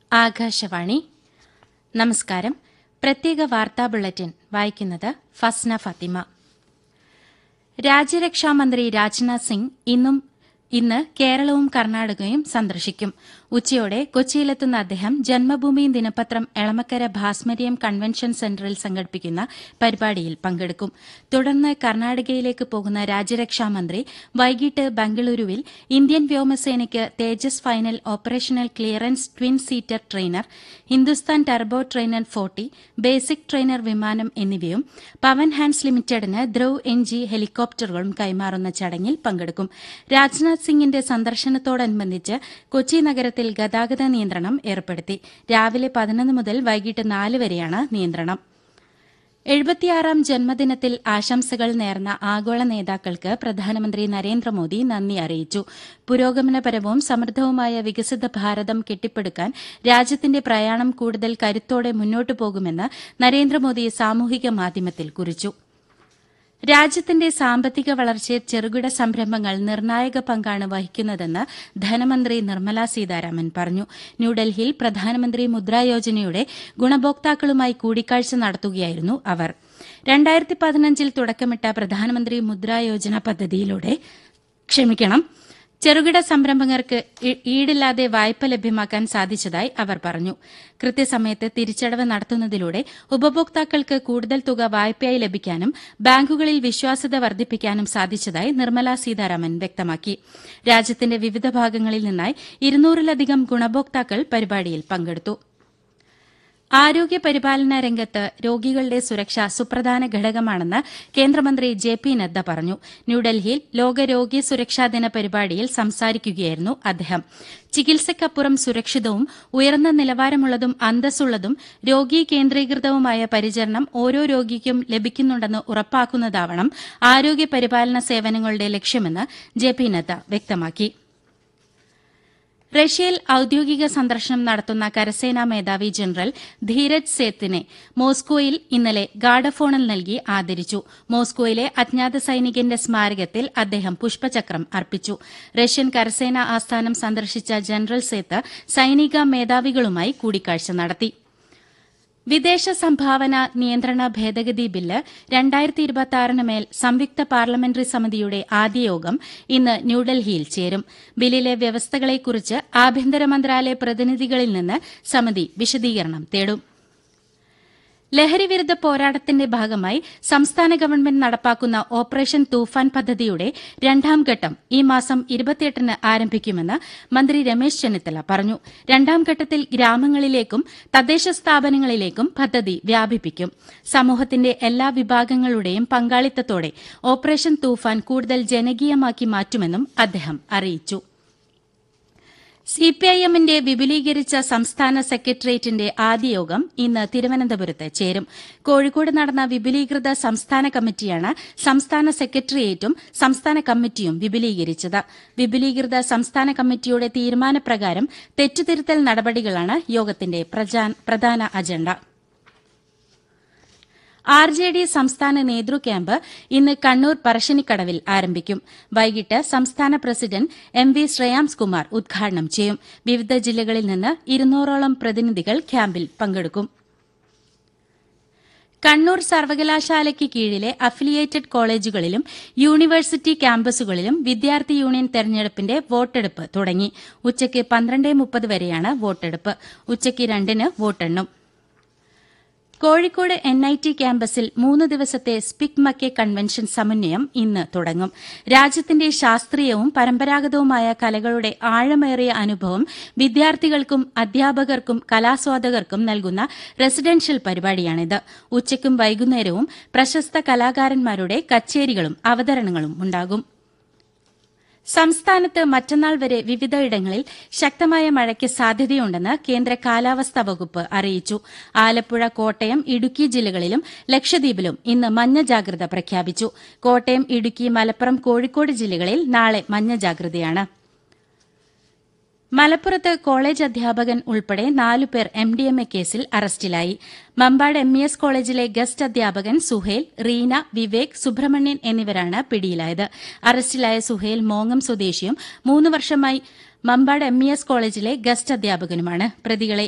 ആകാശവാണി നമസ്കാരം പ്രത്യേക വാർത്താ ബുള്ളറ്റിൻ വായിക്കുന്നത് ഫസ്ന ഫാത്തിമ രാജ്യരക്ഷാമന്ത്രി രാജ്നാഥ് സിംഗ് ഇന്നും ഇന്ന് കേരളവും കർണാടകയും സന്ദർശിക്കും ഉച്ചയോടെ കൊച്ചിയിലെത്തുന്ന അദ്ദേഹം ജന്മഭൂമി ദിനപത്രം എളമക്കര ഭാസ്മരിയം കൺവെൻഷൻ സെന്ററിൽ സംഘടിപ്പിക്കുന്ന പരിപാടിയിൽ പങ്കെടുക്കും തുടർന്ന് കർണാടകയിലേക്ക് പോകുന്ന രാജ്യരക്ഷാമന്ത്രി വൈകിട്ട് ബംഗളൂരുവിൽ ഇന്ത്യൻ വ്യോമസേനയ്ക്ക് Tejas final operational clearance twin seater trainer Hindustan turbo trainer forty basic trainer വിമാനം എന്നിവയും പവൻ ഹാൻഡ്സ് ലിമിറ്റഡിന് ധ്രുവ് എൻ ജി ഹെലികോപ്റ്ററുകളും കൈമാറുന്ന ചടങ്ങിൽ പങ്കെടുക്കും രാജ്നാഥ് സിംഗിന്റെ സന്ദർശനത്തോടനുബന്ധിച്ച് കൊച്ചി നഗരത്തിൽ ഗതാഗത നിയന്ത്രണം ഏർപ്പെടുത്തി രാവിലെ പതിനൊന്ന് മുതൽ വൈകിട്ട് നാല് വരെയാണ് നിയന്ത്രണം എഴുപത്തിയാറാം ജന്മദിനത്തിൽ ആശംസകൾ നേർന്ന ആഗോള നേതാക്കൾക്ക് പ്രധാനമന്ത്രി നരേന്ദ്രമോദി നന്ദി അറിയിച്ചു പുരോഗമനപരവും സമൃദ്ധവുമായ വികസിത ഭാരതം കെട്ടിപ്പടുക്കാൻ രാജ്യത്തിന്റെ പ്രയാണം കൂടുതൽ കരുത്തോടെ മുന്നോട്ടു പോകുമെന്ന് നരേന്ദ്രമോദി സാമൂഹിക മാധ്യമത്തിൽ കുറിച്ചു രാജ്യത്തിന്റെ സാമ്പത്തിക വളർച്ചയിൽ ചെറുകിട സംരംഭങ്ങൾ നിർണായക പങ്കാണ് വഹിക്കുന്നതെന്ന് ധനമന്ത്രി നിർമ്മല സീതാരാമൻ പറഞ്ഞു ന്യൂഡൽഹിയിൽ പ്രധാനമന്ത്രി മുദ്രാ യോജനയുടെ ഗുണഭോക്താക്കളുമായി കൂടിക്കാഴ്ച നടത്തുകയായിരുന്നു അവർ രണ്ടായിരത്തി പതിനഞ്ചിൽ തുടക്കമിട്ട പ്രധാനമന്ത്രി മുദ്രാ യോജന പദ്ധതിയിലൂടെ ക്ഷമിക്കണം ചെറുകിട സംരംഭകർക്ക് ഈടില്ലാതെ വായ്പ ലഭ്യമാക്കാൻ സാധിച്ചതായി അവർ പറഞ്ഞു കൃത്യസമയത്ത് തിരിച്ചടവ് നടത്തുന്നതിലൂടെ ഉപഭോക്താക്കൾക്ക് കൂടുതൽ തുക വായ്പയായി ലഭിക്കാനും ബാങ്കുകളിൽ വിശ്വാസ്യത വർദ്ധിപ്പിക്കാനും സാധിച്ചതായി നിർമ്മല സീതാരാമൻ വ്യക്തമാക്കി രാജ്യത്തിന്റെ വിവിധ ഭാഗങ്ങളിൽ നിന്നായി ഇരുന്നൂറിലധികം ഗുണഭോക്താക്കൾ പരിപാടിയിൽ പങ്കെടുത്തു ആരോഗ്യ പരിപാലന രംഗത്ത് രോഗികളുടെ സുരക്ഷ സുപ്രധാന ഘടകമാണെന്ന് കേന്ദ്രമന്ത്രി ജെ പി നദ്ദ പറഞ്ഞു ന്യൂഡൽഹിയിൽ ലോക രോഗി സുരക്ഷാ ദിന പരിപാടിയിൽ സംസാരിക്കുകയായിരുന്നു അദ്ദേഹം ചികിത്സയ്ക്കപ്പുറം സുരക്ഷിതവും ഉയർന്ന നിലവാരമുള്ളതും അന്തസ്സുള്ളതും രോഗി കേന്ദ്രീകൃതവുമായ പരിചരണം ഓരോ രോഗിക്കും ലഭിക്കുന്നുണ്ടെന്ന് ഉറപ്പാക്കുന്നതാവണം ആരോഗ്യ പരിപാലന സേവനങ്ങളുടെ ലക്ഷ്യമെന്ന് ജെ പി നദ്ദ വ്യക്തമാക്കി റഷ്യയിൽ ഔദ്യോഗിക സന്ദർശനം നടത്തുന്ന കരസേനാ മേധാവി ജനറൽ ധീരജ് സേത്തിനെ മോസ്കോയിൽ ഇന്നലെ ഗാർഡ് ഓഫ് ഓണർ നൽകി ആദരിച്ചു മോസ്കോയിലെ അജ്ഞാത സൈനികന്റെ സ്മാരകത്തിൽ അദ്ദേഹം പുഷ്പചക്രം അർപ്പിച്ചു റഷ്യൻ കരസേനാ ആസ്ഥാനം സന്ദർശിച്ച ജനറൽ സേത്ത് സൈനിക മേധാവികളുമായി കൂടിക്കാഴ്ച നടത്തി വിദേശ സംഭാവന നിയന്ത്രണ ഭേദഗതി ബില്ല് രണ്ടായിരത്തി ഇരുപത്തിയാറിന് മേൽ സംയുക്ത പാർലമെന്ററി സമിതിയുടെ ആദ്യ യോഗം ഇന്ന് ന്യൂഡൽഹിയിൽ ചേരും ബില്ലിലെ വ്യവസ്ഥകളെക്കുറിച്ച് ആഭ്യന്തര മന്ത്രാലയ പ്രതിനിധികളിൽ നിന്ന് സമിതി വിശദീകരണം തേടും ലഹരിവിരുദ്ധ പോരാട്ടത്തിന്റെ ഭാഗമായി സംസ്ഥാന ഗവൺമെന്റ് നടപ്പാക്കുന്ന ഓപ്പറേഷൻ തൂഫാൻ പദ്ധതിയുടെ രണ്ടാം ഘട്ടം ഈ മാസം ഇരുപത്തിയെട്ടിന് ആരംഭിക്കുമെന്ന് മന്ത്രി രമേശ് ചെന്നിത്തല പറഞ്ഞു രണ്ടാം ഘട്ടത്തിൽ ഗ്രാമങ്ങളിലേക്കും തദ്ദേശ സ്ഥാപനങ്ങളിലേക്കും പദ്ധതി വ്യാപിപ്പിക്കും സമൂഹത്തിന്റെ എല്ലാ വിഭാഗങ്ങളുടെയും പങ്കാളിത്തത്തോടെ ഓപ്പറേഷൻ തൂഫാൻ കൂടുതൽ ജനകീയമാക്കി മാറ്റുമെന്നും അദ്ദേഹം അറിയിച്ചു സിപിഐഎമ്മിന്റെ വിപുലീകരിച്ച സംസ്ഥാന സെക്രട്ടേറിയറ്റിന്റെ ആദ്യ യോഗം ഇന്ന് തിരുവനന്തപുരത്ത് ചേരും കോഴിക്കോട് നടന്ന വിപുലീകൃത സംസ്ഥാന കമ്മിറ്റിയാണ് സംസ്ഥാന സെക്രട്ടേറിയറ്റും സംസ്ഥാന കമ്മിറ്റിയും വിപുലീകരിച്ചത് വിപുലീകൃത സംസ്ഥാന കമ്മിറ്റിയുടെ തീരുമാനപ്രകാരം തെറ്റുതിരുത്തൽ നടപടികളാണ് യോഗത്തിന്റെ പ്രധാന അജണ്ട ആർ ജെ ഡി സംസ്ഥാന നേതൃ ക്യാമ്പ് ഇന്ന് കണ്ണൂർ പറശ്ശിനിക്കടവിൽ ആരംഭിക്കും വൈകിട്ട് സംസ്ഥാന president M V Shreyams Kumar ഉദ്ഘാടനം ചെയ്യും വിവിധ ജില്ലകളിൽ നിന്ന് ഇരുന്നൂറോളം പ്രതിനിധികൾ ക്യാമ്പിൽ പങ്കെടുക്കും കണ്ണൂർ സർവകലാശാലയ്ക്ക് കീഴിലെ അഫിലിയേറ്റഡ് കോളേജുകളിലും യൂണിവേഴ്സിറ്റി ക്യാമ്പസുകളിലും വിദ്യാർത്ഥി യൂണിയൻ തെരഞ്ഞെടുപ്പിന്റെ വോട്ടെടുപ്പ് തുടങ്ങി ഉച്ചയ്ക്ക് പന്ത്രണ്ട് മുപ്പത് വരെയാണ് വോട്ടെടുപ്പ് ഉച്ചയ്ക്ക് രണ്ടിന് വോട്ടെണ്ണും കോഴിക്കോട് എൻ ഐ ടി ക്യാമ്പസിൽ മൂന്ന് ദിവസത്തെ സ്പിക് മക്കെ കൺവെൻഷൻ സമന്വയം ഇന്ന് തുടങ്ങും രാജ്യത്തിന്റെ ശാസ്ത്രീയവും പരമ്പരാഗതവുമായ കലകളുടെ ആഴമേറിയ അനുഭവം വിദ്യാർത്ഥികൾക്കും അധ്യാപകർക്കും കലാസ്വാദകർക്കും നൽകുന്ന റെസിഡൻഷ്യൽ പരിപാടിയാണിത് ഉച്ചയ്ക്കും വൈകുന്നേരവും പ്രശസ്ത കലാകാരന്മാരുടെ കച്ചേരികളും അവതരണങ്ങളും ഉണ്ടാകും സംസ്ഥാനത്ത് മറ്റന്നാൾ വരെ വിവിധയിടങ്ങളിൽ ശക്തമായ മഴയ്ക്ക് സാധ്യതയുണ്ടെന്ന് കേന്ദ്ര കാലാവസ്ഥാ വകുപ്പ് അറിയിച്ചു ആലപ്പുഴ കോട്ടയം ഇടുക്കി ജില്ലകളിലും ലക്ഷദ്വീപിലും ഇന്ന് മഞ്ഞ ജാഗ്രത പ്രഖ്യാപിച്ചു കോട്ടയം ഇടുക്കി മലപ്പുറം കോഴിക്കോട് ജില്ലകളിൽ നാളെ മഞ്ഞ ജാഗ്രതയാണ് മലപ്പുറത്ത് കോളേജ് അധ്യാപകൻ ഉൾപ്പെടെ നാലുപേർ എം ഡി എം എ കേസിൽ അറസ്റ്റിലായി മമ്പാട് എം ഇ എസ് കോളേജിലെ ഗസ്റ്റ് അധ്യാപകൻ സുഹേൽ റീന വിവേക് സുബ്രഹ്മണ്യൻ എന്നിവരാണ് പിടിയിലായത് അറസ്റ്റിലായ സുഹേൽ മോങ്ങം സ്വദേശിയും മൂന്ന് വർഷമായി മമ്പാട് എം ഇ എസ് കോളേജിലെ ഗസ്റ്റ് അധ്യാപകനുമാണ് പ്രതികളെ